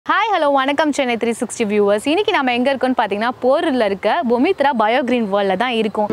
Hi hello வணக்கம் Chennai three sixty viewers இன்னைக்கு நம்ம எங்கே இருக்கோம்னு பார்த்தீங்கன்னா போரூரில் இருக்க பொமித்ரா பயோ கிரீன் வேர்ல்டில் தான் இருக்கோம்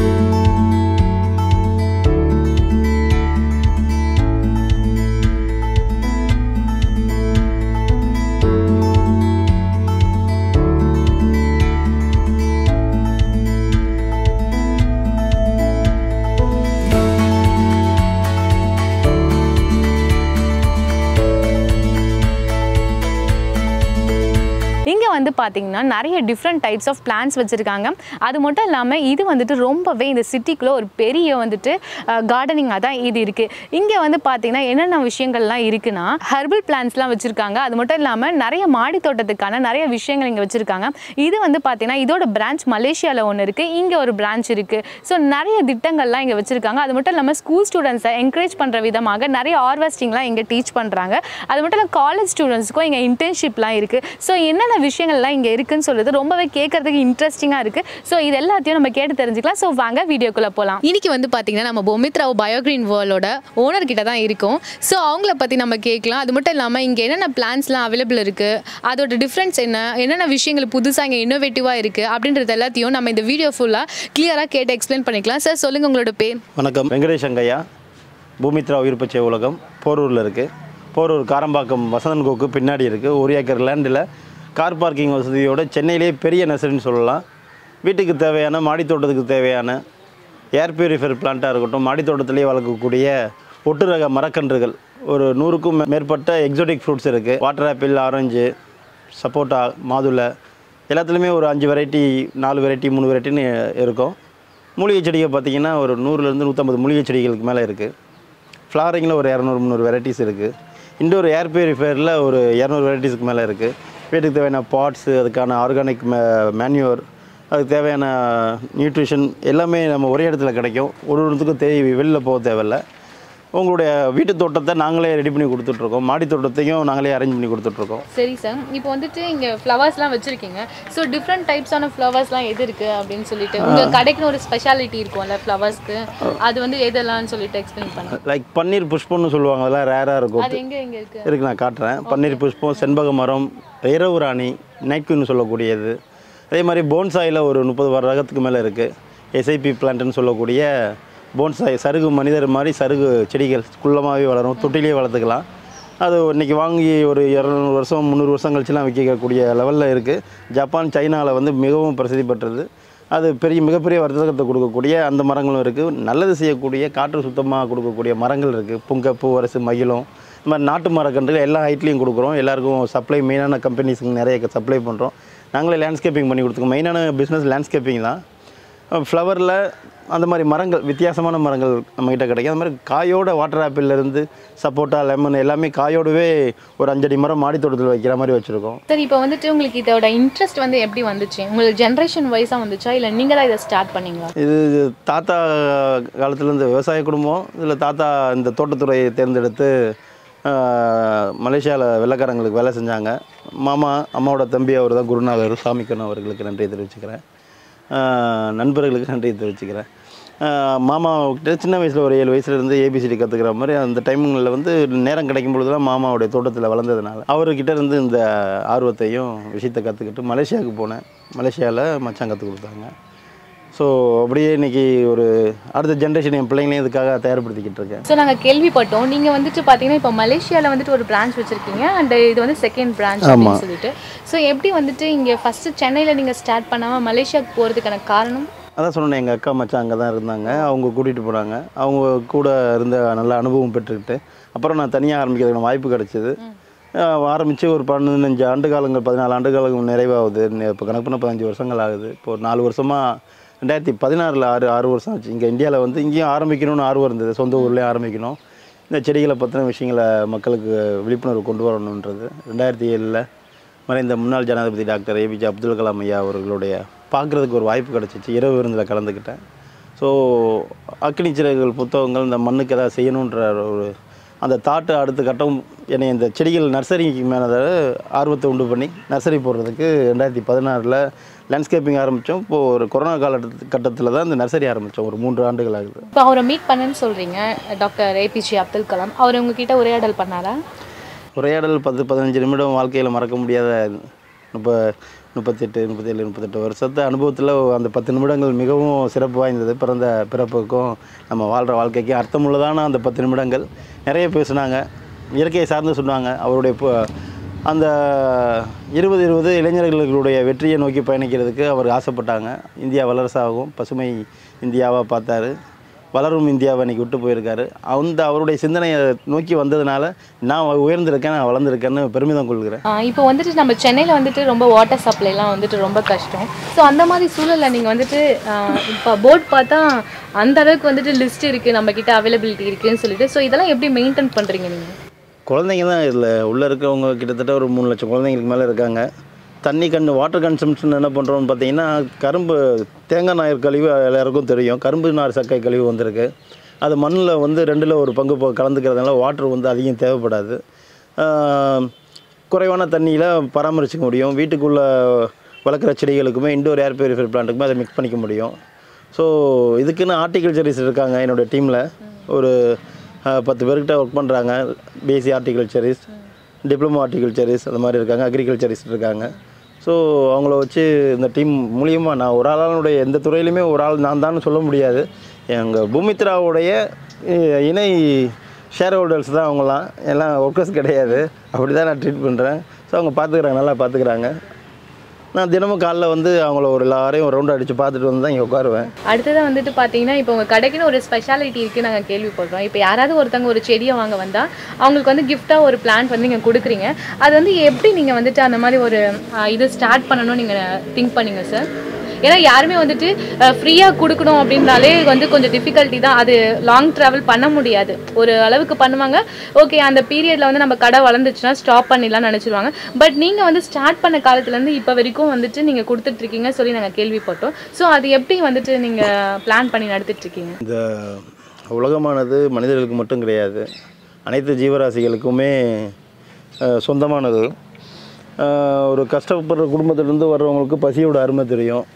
இங்கே வந்து பார்த்தீங்கன்னா நிறைய டிஃப்ரெண்ட் டைப்ஸ் ஆஃப் பிளான்ஸ் வச்சுருக்காங்க அது மட்டும் இல்லாமல் இது வந்துட்டு ரொம்பவே இந்த சிட்டிக்குள்ளே ஒரு பெரிய வந்துட்டு கார்டனிங்காக தான் இது இருக்குது இங்கே வந்து பார்த்தீங்கன்னா என்னென்ன விஷயங்கள்லாம் இருக்குன்னா ஹெர்பல் பிளான்ஸ்லாம் வச்சுருக்காங்க அது மட்டும் இல்லாமல் நிறைய மாடி தோட்டத்துக்கான நிறைய விஷயங்கள் இங்கே வச்சுருக்காங்க இது வந்து பார்த்தீங்கன்னா இதோட பிரான்ச் மலேசியாவில் ஒன்று இருக்குது இங்கே ஒரு பிரான்ச் இருக்குது ஸோ நிறைய திட்டங்கள்லாம் இங்கே வச்சுருக்காங்க அது மட்டும் இல்லாமல் ஸ்கூல் ஸ்டூடெண்ட்ஸை என்கரேஜ் பண்ணுற விதமாக நிறைய ஆர்வெஸ்டிங்லாம் இங்கே டீச் பண்ணுறாங்க அது மட்டும் இல்லாமல் காலேஜ் ஸ்டூடெண்ட்ஸ்க்கும் இங்கே இன்டர்ன்ஷிப்லாம் இருக்குது ஸோ என்னென்ன விஷயங்கள்லாம் இங்கே இருக்குன்னு சொல்லுறது ரொம்பவே கேட்கறதுக்கு இன்ட்ரெஸ்டிங்காக இருக்குது ஸோ இது எல்லாத்தையும் நம்ம கேட்டு தெரிஞ்சுக்கலாம் ஸோ வாங்க வீடியோக்குள்ளே போகலாம் இன்னைக்கு வந்து பார்த்தீங்கன்னா நம்ம பொமித்ராவ் பயோகிரீன் வேர்ல்டோட ஓனர் கிட்ட தான் இருக்கும் ஸோ அவங்கள பற்றி நம்ம கேட்கலாம் அது மட்டும் இல்லாமல் இங்கே என்னென்ன பிளான்ஸ்லாம் அவைலபிள் இருக்குது அதோட டிஃப்ரென்ஸ் என்ன என்னென்ன விஷயங்கள் புதுசாக இங்கே இன்னோவேட்டிவாக இருக்குது அப்படின்றது எல்லாத்தையும் நம்ம இந்த வீடியோ ஃபுல்லாக கிளியராக கேட்டு எக்ஸ்பிளைன் பண்ணிக்கலாம் சார் சொல்லுங்கள் உங்களோட பேர் வணக்கம் வெங்கடேஷ் அங்கையா பூமித்ரா உயிர்ப்பச்சை உலகம் போரூரில் இருக்குது போரூர் காரம்பாக்கம் வசந்தன் கோக்கு பின்னாடி இருக்குது ஒரு ஏக்கர் லேண்டில் கார் பார்க்கிங் வசதியோட சென்னையிலேயே பெரிய நர்சரின்னு சொல்லலாம் வீட்டுக்கு தேவையான மாடித்தோட்டத்துக்கு தேவையான ஏர் பியூரிஃபைர் பிளான்ட்டாக இருக்கட்டும் மாடித்தோட்டத்திலேயே வளர்க்கக்கூடிய ஒட்டு ரக மரக்கன்றுகள் ஒரு நூறுக்கும் மே- மேற்பட்ட எக்ஸோட்டிக் ஃப்ரூட்ஸ் இருக்குது வாட்டர் ஆப்பிள் ஆரஞ்சு சப்போட்டா மாதுளை எல்லாத்துலேயுமே ஒரு அஞ்சு வெரைட்டி நாலு வெரைட்டி மூணு வெரைட்டின்னு இருக்கும் மூலிகை செடிகள் பார்த்தீங்கன்னா ஒரு நூறுலேருந்து நூற்றம்பது மூலிகை செடிகளுக்கு மேலே இருக்குது ஃப்ளாரிங்கில் ஒரு இரநூறு முந்நூறு வெரைட்டிஸ் இருக்குது இண்டோர் ஏர் பியூரிஃபையரில் ஒரு இரநூறு வெரைட்டிஸ்க்கு மேலே இருக்குது வீட்டுக்கு தேவையான பாட்ஸு அதுக்கான ஆர்கானிக் மே மேன்யூர் அதுக்கு தேவையான நியூட்ரிஷன் எல்லாமே நம்ம ஒரே இடத்துல கிடைக்கும் ஒரு ஒருத்துக்கும் தேவை வெளியில் போக தேவையில்ல உங்களுடைய வீட்டு தோட்டத்தை நாங்களே ரெடி பண்ணி கொடுத்துட்ருக்கோம் மாடி தோட்டத்தையும் நாங்களே அரேஞ்ச் பண்ணி கொடுத்துட்ருக்கோம் சரி சார் இப்போ வந்துட்டு இங்கே ஃப்ளவர்ஸ்லாம் வச்சுருக்கீங்க ஸோ டிஃப்ரெண்ட் டைப்ஸான ஃப்ளவர்ஸ்லாம் எது இருக்குது அப்படின்னு சொல்லிட்டு உங்கள் கடைக்குன்னு ஒரு ஸ்பெஷாலிட்டி இருக்கும்ல ஃப்ளவர்ஸ்க்கு அது வந்து எதெல்லாம்னு சொல்லிட்டு எக்ஸ்பிளைன் பண்ணுங்க லைக் பன்னீர் புஷ்பம்னு சொல்லுவாங்க அதெல்லாம் ரேராக இருக்கும் அது எங்கே எங்கே இருக்குது இருக்கு நான் காட்டுறேன் பன்னீர் புஷ்பம் செண்பக மரம் இரவு ராணி நைட் குயின் சொல்லக்கூடியது அதே மாதிரி போன்சாயில் ஒரு முப்பது வர ரகத்துக்கு மேலே இருக்குது எஸ்ஐபி பிளான்ட்னு சொல்லக்கூடிய போன்சாய் சருகு மனிதர் மாதிரி சருகு செடிகள் குள்ளமாகவே வளரும் தொட்டிலேயே வளர்த்துக்கலாம் அது இன்றைக்கி வாங்கி ஒரு இரநூறு வருஷம் முந்நூறு வருஷம் கழிச்சுலாம் விற்கக்கூடிய லெவலில் இருக்குது ஜப்பான் சைனாவில் வந்து மிகவும் பிரசித்தி பெற்றது அது பெரிய மிகப்பெரிய வர்த்தகத்தை கொடுக்கக்கூடிய அந்த மரங்களும் இருக்குது நல்லது செய்யக்கூடிய காற்று சுத்தமாக கொடுக்கக்கூடிய மரங்கள் இருக்குது புங்க பூவரசு மகிழம் இந்த மாதிரி நாட்டு மரக்கன்றுகள் எல்லா ஹைட்லேயும் கொடுக்குறோம் எல்லாருக்கும் சப்ளை மெயினான கம்பெனிஸுக்கு நிறைய சப்ளை பண்ணுறோம் நாங்களே லேண்ட்ஸ்கேப்பிங் பண்ணி கொடுத்துருக்கோம் மெயினான பிஸ்னஸ் லேண்ட்ஸ்கேப்பிங் தான் ஃப்ளவரில் அந்த மாதிரி மரங்கள் வித்தியாசமான மரங்கள் நம்மக்கிட்ட கிடைக்கும் அந்த மாதிரி காயோட வாட்டர் ஆப்பிள்லேருந்து சப்போட்டா லெமன் எல்லாமே காயோடவே ஒரு அஞ்சடி மரம் மாடி தோட்டத்தில் வைக்கிற மாதிரி வச்சுருக்கோம் சார் இப்போ வந்துட்டு உங்களுக்கு இதோட இன்ட்ரெஸ்ட் வந்து எப்படி வந்துச்சு உங்களுக்கு ஜென்ரேஷன் வைஸாக வந்துச்சா இல்லை நீங்கள் தான் இதை ஸ்டார்ட் பண்ணீங்களா இது தாத்தா காலத்துலேருந்து விவசாய குடும்பம் இதில் தாத்தா இந்த தோட்டத்துறையை தேர்ந்தெடுத்து மலேசியாவில் வெள்ளைக்காரங்களுக்கு வேலை செஞ்சாங்க மாமா அம்மாவோட தம்பி அவர் தான் குருநாதர் சாமிக்கண்ணன் அவர்களுக்கு நன்றி தெரிவிச்சுக்கிறேன் ஆஹ் நண்பர்களுக்கு நன்றி தெரிவிச்சுக்கிறேன் ஆஹ் மாமா கிட்ட சின்ன வயசில் ஒரு ஏழு வயசுலேருந்து ஏபிசிடி கற்றுக்கிற மாதிரி அந்த டைமிங்கில் வந்து நேரம் கிடைக்கும் பொழுதுலாம் மாமாவுடைய தோட்டத்தில் வளர்ந்ததுனால அவர்கிட்ட இருந்து இந்த ஆர்வத்தையும் விஷயத்தை கற்றுக்கிட்டு மலேசியாவுக்கு போனேன் மலேசியாவில் மச்சான் கற்றுக் கொடுத்தாங்க ஸோ அப்படியே இன்னைக்கு ஒரு அடுத்த ஜென்ரேஷன் என் பிள்ளைங்களையும் இதுக்காக தயார்படுத்திக்கிட்டு இருக்கேன் ஸோ நாங்கள் கேள்விப்பட்டோம் நீங்கள் வந்துட்டு பார்த்தீங்கன்னா இப்போ மலேசியாவில் வந்துட்டு ஒரு பிரான்ச் வச்சுருக்கீங்க அண்ட் இது வந்து செகண்ட் பிரான்ச் அப்படின்னு சொல்லிட்டு ஸோ எப்படி வந்துட்டு இங்கே ஃபஸ்ட்டு சென்னையில் நீங்கள் ஸ்டார்ட் பண்ணாமல் மலேசியாவுக்கு போகிறதுக்கான காரணம் அதான் சொன்னேன் எங்கள் அக்கா மச்சான் அங்கே தான் இருந்தாங்க அவங்க கூட்டிகிட்டு போனாங்க அவங்க கூட இருந்த நல்ல அனுபவம் பெற்றுக்கிட்டு அப்புறம் நான் தனியாக ஆரம்பிக்கிறதுக்கு வாய்ப்பு கிடச்சிது ஆரம்பித்து ஒரு பதினஞ்சு ஆண்டு காலங்கள் பதினாலு ஆண்டு காலங்கள் நிறைவாகுது இப்போ கணக்கு பண்ண பதினஞ்சு வருஷங்கள் ஆகுது இப்போ ஒரு நாலு வருஷமாக ரெண்டாயிரத்தி பதினாறில் ஆறு ஆறு வருஷம் ஆச்சு இங்கே இந்தியாவில் வந்து இங்கேயும் ஆரம்பிக்கணும்னு ஆர்வம் இருந்தது சொந்த ஊர்லேயே ஆரம்பிக்கணும் இந்த செடிகளை பற்றின விஷயங்களை மக்களுக்கு விழிப்புணர்வு கொண்டு வரணுன்றது ரெண்டாயிரத்தி ஏழில் மறைந்த முன்னாள் ஜனாதிபதி டாக்டர் ஏபிஜே அப்துல் கலாம் ஐயா அவர்களுடைய பார்க்குறதுக்கு ஒரு வாய்ப்பு கிடச்சிச்சு இரவு விருந்தில் கலந்துக்கிட்டேன் ஸோ அக்னி சிறகுகள் புத்தகங்கள் இந்த மண்ணுக்கு ஏதாவது செய்யணுன்ற ஒரு அந்த தாட்டு அடுத்த கட்டம் என்னை இந்த செடிகள் நர்சரிக்கு மேலே ஆர்வத்தை உண்டு பண்ணி நர்சரி போடுறதுக்கு ரெண்டாயிரத்தி பதினாறில் லேண்ட்ஸ்கேப்பிங் ஆரம்பித்தோம் இப்போது ஒரு கொரோனா கால கட்டத்தில் தான் இந்த நர்சரி ஆரம்பித்தோம் ஒரு மூன்று ஆண்டுகள் ஆகுது இப்போ அவரை மீட் பண்ணேன்னு சொல்கிறீங்க டாக்டர் ஏபிஜே அப்துல் கலாம் அவர் உங்ககிட்ட உரையாடல் பண்ணாரா உரையாடல் பத்து பதினஞ்சு நிமிடம் வாழ்க்கையில் மறக்க முடியாத முப்ப முப்பத்தெட்டு முப்பத்தேழு முப்பத்தெட்டு வருஷத்து அனுபவத்தில் அந்த பத்து நிமிடங்கள் மிகவும் சிறப்பு வாய்ந்தது பிறந்த பிறப்புக்கும் நம்ம வாழ்கிற வாழ்க்கைக்கும் அர்த்தமுள்ளதான அந்த பத்து நிமிடங்கள் நிறைய பேசுனாங்க இயற்கையை சார்ந்து சொன்னாங்க அவருடைய பு- அந்த இருபது இருபது இளைஞர்களுடைய வெற்றியை நோக்கி பயணிக்கிறதுக்கு அவர் ஆசைப்பட்டாங்க இந்தியா வல்லரசாகவும் பசுமை இந்தியாவாக பார்த்தாரு வளரும் இந்தியாவை இன்னைக்கு விட்டு போயிருக்காரு அந்த அவருடைய சிந்தனையை நோக்கி வந்ததுனால நான் உயர்ந்திருக்கேன் நான் வளர்ந்துருக்கேன்னு பெருமிதம் கொள்கிறேன் ஆஹ் இப்போ வந்துட்டு நம்ம சென்னையில் வந்துட்டு ரொம்ப வாட்டர் சப்ளைலாம் வந்துட்டு ரொம்ப கஷ்டம் ஸோ அந்த மாதிரி சூழலில் நீங்கள் வந்துட்டு ஆஹ் இப்போ போட் பார்த்தா அந்த அளவுக்கு வந்துட்டு லிஸ்ட் இருக்குது நம்மக்கிட்ட அவைலபிலிட்டி இருக்குன்னு சொல்லிட்டு ஸோ இதெல்லாம் எப்படி மெயின்டைன் பண்ணுறீங்க நீங்கள் குழந்தைங்க தான் இதில் உள்ளே இருக்கவங்க கிட்டத்தட்ட ஒரு மூணு லட்சம் குழந்தைங்களுக்கு மேலே இருக்காங்க தண்ணி கண் வாட்டர் கன்சம்ஷன் என்ன பண்ணுறோம்னு பார்த்தீங்கன்னா கரும்பு தேங்காய் நார் கழிவு எல்லாருக்கும் தெரியும் கரும்பு நார் சக்கை கழிவு வந்திருக்கு அது மண்ணில் வந்து ரெண்டில் ஒரு பங்கு போ- கலந்துக்கிறதுனால வாட்டர் வந்து அதிகம் தேவைப்படாது ஆஹ், குறைவான தண்ணியில் பராமரிச்சுக்க முடியும் வீட்டுக்குள்ளே வளர்க்குற செடிகளுக்குமே இண்டோர் ஏர் பியூரிஃபைர் பிளான்ட்டுக்குமே அதை மிக்ஸ் பண்ணிக்க முடியும் ஸோ இதுக்குன்னு ஹார்டிகல்ச்சரிஸ்ட் இருக்காங்க என்னோடய டீமில் ஒரு அஹ், பத்து பேர்கிட்ட ஒர்க் பண்ணுறாங்க பிஎஸ்சி ஹார்டிகல்ச்சரிஸ்ட் டிப்ளமோ ஹார்டிகல்ச்சரிஸ்ட் அந்த மாதிரி இருக்காங்க அக்ரிகல்ச்சரிஸ்ட் இருக்காங்க ஸோ அவங்கள வச்சு இந்த டீம் மூலியமாக நான் ஒரு ஆளுடைய எந்த துறையிலுமே ஒரு ஆள் நான் தான் சொல்ல முடியாது எங்கள் பூமித்ராவுடைய அஹ், இணை ஷேர் ஹோல்டர்ஸ் தான் அவங்களாம் எல்லாம் ஒர்க்கர்ஸ் கிடையாது அப்படி தான் நான் ட்ரீட் பண்ணுறேன் ஸோ அவங்க பார்த்துக்குறாங்க நல்லா பார்த்துக்குறாங்க நான் தினமும் காலைல வந்து அவங்கள ஒரு எல்லாரையும் ஒரு ரவுண்ட் அடித்து பார்த்துட்டு வந்து தான் இங்கே உட்காருவேன் அடுத்ததாக வந்துட்டு பார்த்தீங்கன்னா இப்போ உங்கள் கடைக்குன்னு ஒரு ஸ்பெஷாலிட்டி இருக்குது நாங்கள் கேள்விப்படுறோம் இப்போ யாராவது ஒருத்தவங்க ஒரு செடியை வாங்க வந்தால் அவங்களுக்கு வந்து கிஃப்டாக ஒரு பிளான்ட் வந்து நீங்கள் கொடுக்குறீங்க அது வந்து எப்படி நீங்கள் வந்துட்டு அந்த மாதிரி ஒரு ஆஹ், இது ஸ்டார்ட் பண்ணணும்னு நீங்கள் திங்க் பண்ணீங்க சார் ஏன்னா யாருமே வந்துட்டு ஃப்ரீயாக கொடுக்கணும் அப்படின்னாலே வந்து கொஞ்சம் டிஃபிகல்ட்டி தான் அது லாங் ட்ராவல் பண்ண முடியாது ஒரு அளவுக்கு பண்ணுவாங்க ஓகே அந்த பீரியடில் வந்து நம்ம கடை வளர்ந்துச்சுன்னா ஸ்டாப் பண்ணிடலாம்னு நினச்சிருவாங்க பட் நீங்கள் வந்து ஸ்டார்ட் பண்ண காலத்துலேருந்து இப்போ வரைக்கும் வந்துட்டு நீங்கள் கொடுத்துட்ருக்கீங்க சொல்லி நாங்கள் கேள்விப்பட்டோம் ஸோ அது எப்படி வந்துட்டு நீங்கள் பிளான் பண்ணி நடத்திட்டுருக்கீங்க இந்த உலகமானது மனிதர்களுக்கு மட்டும் கிடையாது அனைத்து ஜீவராசிகளுக்குமே அஹ், சொந்தமானது அஹ், ஒரு கஷ்டப்படுற குடும்பத்திலேருந்து வர்றவங்களுக்கு பசியோட அருமை தெரியும்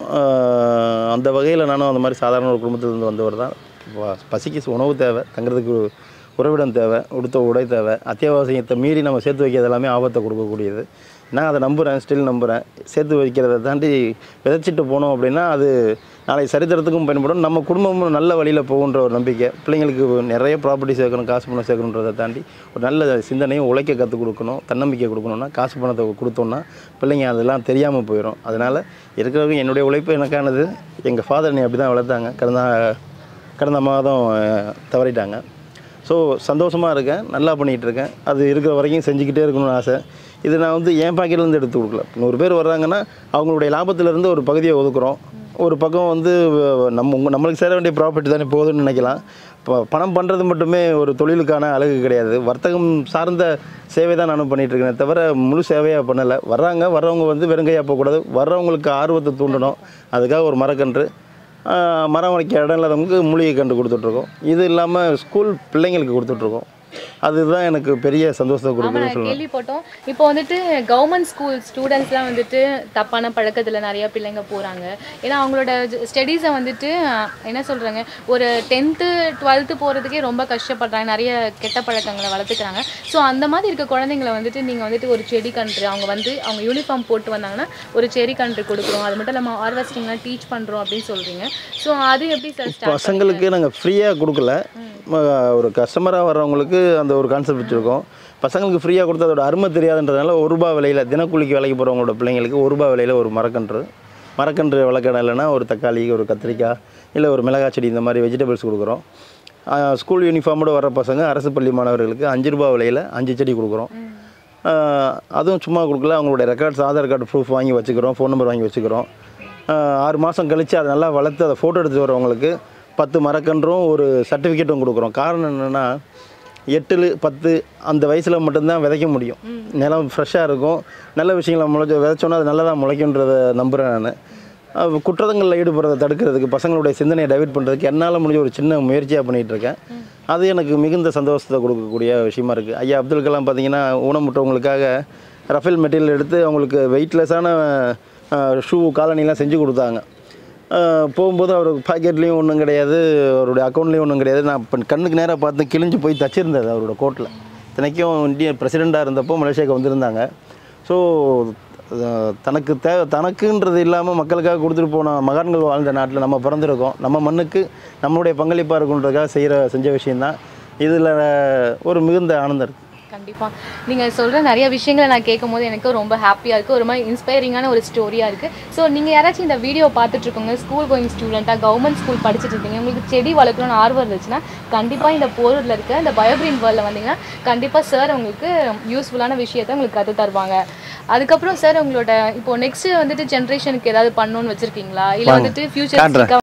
அஹ், அந்த வகையில் நானும் அந்த மாதிரி சாதாரண ஒரு குடும்பத்திலேருந்து வந்தவர் தான் ப- பசிக்கு உணவு தேவை தங்குறதுக்கு உறவிடம் தேவை உடுத்த உடை தேவை அத்தியாவசியத்தை மீறி நம்ம சேர்த்து வைக்கிறது எல்லாமே ஆபத்தை கொடுக்கக்கூடியது நான் அதை நம்புகிறேன் ஸ்டில் நம்புகிறேன் சேர்த்து வைக்கிறத தாண்டி விதைச்சிட்டு போனோம் அப்படின்னா அது நாளை சரித்திரத்துக்கும் பயன்படும் நம்ம குடும்பமும் நல்ல வழியில் போகுன்ற ஒரு நம்பிக்கை பிள்ளைங்களுக்கு நிறைய ப்ராப்பர்ட்டி சேர்க்கணும் காசு பணம் சேர்க்கணுன்றதை தாண்டி ஒரு நல்ல சிந்தனையும் உழைக்க கற்றுக் கொடுக்கணும் தன்னம்பிக்கை கொடுக்கணும்னா காசு பணத்தை கொடுத்தோம்னா பிள்ளைங்க அதெல்லாம் தெரியாமல் போயிடும் அதனால் இருக்கிறவங்க என்னுடைய உழைப்பு எனக்கானது எங்கள் ஃபாதர் என்னை அப்படி தான் வளர்த்தாங்க கடந்த கடந்த மாதம் அஹ், தவறிட்டாங்க ஸோ சந்தோஷமாக இருக்கேன் நல்லா பண்ணிகிட்டு இருக்கேன் அது இருக்கிற வரைக்கும் செஞ்சுக்கிட்டே இருக்கணும்னு ஆசை இது நான் வந்து என் பாக்கெட்லேருந்து எடுத்து கொடுக்கல நூறு பேர் வர்றாங்கன்னா அவங்களுடைய லாபத்திலேருந்து ஒரு பகுதியை ஒதுக்குறோம் ஒரு பக்கம் வந்து அஹ், நம்ம உங்க- நம்மளுக்கு சேர வேண்டிய ப்ராஃபிட் தானே போகுதுன்னு நினைக்கலாம் இப்போ பணம் பண்ணுறது மட்டுமே ஒரு தொழிலுக்கான அழகு கிடையாது வர்த்தகம் சார்ந்த சேவை தான் நானும் பண்ணிகிட்டு இருக்கேனே தவிர முழு சேவையாக பண்ணலை வர்றாங்க வர்றவங்க வந்து வெறுங்கையாக போகக்கூடாது வர்றவங்களுக்கு ஆர்வத்தை தூண்டணும் அதுக்காக ஒரு மரக்கன்று ஆஹ் மரம் வைக்க இடம் இல்லாதவங்களுக்கு மூலிகை கண்டு கொடுத்துட்ருக்கோம் இது இல்லாமல் ஸ்கூல் பிள்ளைங்களுக்கு கொடுத்துட்ருக்கோம் அதுதான் எனக்கு பெரிய சந்தோஷத்தை ஆமா கொடுக்குதுன்னு நான் சொல்லுவேன் கேள்விப்பட்டோம் இப்போ வந்துட்டு கவர்மெண்ட் ஸ்கூல் ஸ்டூடெண்ட்ஸ்லாம் வந்துட்டு தப்பான பழக்கத்தில் நிறைய பிள்ளைங்க போகிறாங்க ஏன்னா அவங்களோட ஸ்டடீஸை வந்துட்டு அஹ், என்ன சொல்கிறாங்க ஒரு டென்த்து டுவெல்த்து போகிறதுக்கே ரொம்ப கஷ்டப்படுறாங்க நிறைய கெட்ட பழக்கங்களை வளர்த்துக்கிறாங்க ஸோ அந்த மாதிரி இருக்க குழந்தைங்களை வந்துட்டு நீங்கள் வந்துட்டு ஒரு செடி கன்று அவங்க வந்து அவங்க யூனிஃபார்ம் போட்டு வந்தாங்கன்னா ஒரு செடி கன்று கொடுக்குறோம் அது மட்டும் இல்லாமல் ஹார்வெஸ்டிங்லாம் டீச் பண்ணுறோம் அப்படின்னு சொல்கிறீங்க ஸோ அது எப்படி சார் ஸ்டார்ட் பசங்களுக்கு நாங்கள் ஃப்ரீயாக கொடுக்கல ம- ஒரு கஸ்டமராக வர்றவங்களுக்கு அந்த ஒரு கான்செப்ட் வச்சுருக்கோம் பசங்களுக்கு ஃப்ரீயாக கொடுத்து அதோட அருமை தெரியாதுன்றதுனால ஒரு ரூபா விலையில் தினக்கூலிக்கு வேலைக்கு போகிறவங்களோட பிள்ளைங்களுக்கு ஒரு ரூபா விலையில் ஒரு மரக்கன்று மரக்கன்று வளர்க்கணும் இல்லைன்னா ஒரு தக்காளி ஒரு கத்திரிக்காய் இல்லை ஒரு மிளகாய் செடி இந்த மாதிரி வெஜிடபிள்ஸ் கொடுக்குறோம் ஆஹ் ஸ்கூல் யூனிஃபார்மோட வர பசங்க அரசு பள்ளி மாணவர்களுக்கு அஞ்சு ரூபா விலையில் அஞ்சு செடி கொடுக்குறோம் ஆஹ் அதுவும் சும்மா கொடுக்கல அவங்களோட ரெக்கார்ட்ஸ் ஆதார் கார்டு ப்ரூஃப் வாங்கி வச்சுக்கிறோம் ஃபோன் நம்பர் வாங்கி வச்சுக்கிறோம் ஆஹ் ஆறு மாதம் கழித்து அதை நல்லா வளர்த்து அதை ஃபோட்டோ எடுத்து வரவங்களுக்கு பத்து மரக்கன்றும் ஒரு சர்டிஃபிகேட்டும் கொடுக்குறோம் காரணம் என்னென்னா எட்டு பத்து அந்த வயசில் மட்டும்தான் விதைக்க முடியும் நிலம் ஃப்ரெஷ்ஷாக இருக்கும் நல்ல விஷயங்களை முளைச்சி விதைச்சோன்னா அது நல்லதாக முளைக்குன்றதை நம்புகிறேன் நான் குற்றங்களில் ஈடுபடுறதை தடுக்கிறதுக்கு பசங்களுடைய சிந்தனையை டைவர்ட் பண்ணுறதுக்கு என்னால் முடிஞ்ச ஒரு சின்ன முயற்சியாக பண்ணிகிட்டு இருக்கேன் அது எனக்கு மிகுந்த சந்தோஷத்தை கொடுக்கக்கூடிய விஷயமா இருக்குது ஐயா அப்துல் கலாம் பார்த்தீங்கன்னா ஊனமுற்றவங்களுக்காக ரஃபேல் மெட்டீரியல் எடுத்து அவங்களுக்கு வெயிட்லெஸ்ஸான ஷூ காலனிலாம் செஞ்சு கொடுத்தாங்க அஹ் போகும்போது அவர் பாக்கெட்லேயும் ஒன்றும் கிடையாது அவருடைய அக்கௌண்ட்லேயும் ஒன்றும் கிடையாது நான் இப்போ கண்ணுக்கு நேராக பார்த்து கிழிஞ்சு போய் தச்சிருந்தது அவரோட கோட்டில் இத்தனைக்கும் இந்திய பிரசிடெண்ட்டாக இருந்தப்போ மலேசியாவுக்கு வந்திருந்தாங்க ஸோ தனக்கு தே தனக்குன்றது இல்லாமல் மக்களுக்காக கொடுத்துட்டு போன மகான்கள் வாழ்ந்த நாட்டில் நம்ம பிறந்திருக்கோம் நம்ம மண்ணுக்கு நம்மளுடைய பங்களிப்பாக இருக்குன்றதுக்காக செய்கிற செஞ்ச விஷயந்தான் இதில் ஒரு மிகுந்த ஆனந்தம் இருக்குது கண்டிப்பாக நீங்கள் சொல்கிற நிறைய விஷயங்களை நான் கேட்கும் போது எனக்கு ரொம்ப ஹாப்பியாக இருக்குது ஒரு மாதிரி இன்ஸ்பைரிங்கான ஒரு ஸ்டோரியாக இருக்குது ஸோ நீங்கள் யாராச்சும் இந்த வீடியோ பார்த்துட்டு இருக்கோங்க ஸ்கூல் கோயிங் ஸ்டூடெண்ட்டாக கவர்மெண்ட் ஸ்கூல் படிச்சுட்டு இருக்கீங்க உங்களுக்கு செடி வளர்க்கணும்னு ஆர்வம் இருந்துச்சுன்னா கண்டிப்பாக இந்த போரூரில் இருக்க இந்த பயோகிரீன் வேர்ல்டில் வந்தீங்கன்னா கண்டிப்பாக சார் உங்களுக்கு யூஸ்ஃபுல்லான விஷயத்தை உங்களுக்கு கற்று தருவாங்க அதுக்கப்புறம் சார் உங்களோட இப்போ நெக்ஸ்ட் வந்துட்டு ஜென்ரேஷனுக்கு ஏதாவது பண்ணணும்னு வச்சுருக்கீங்களா இல்லை வாங்க. வந்துட்டு காட்டுறேன். ஃபியூச்சர்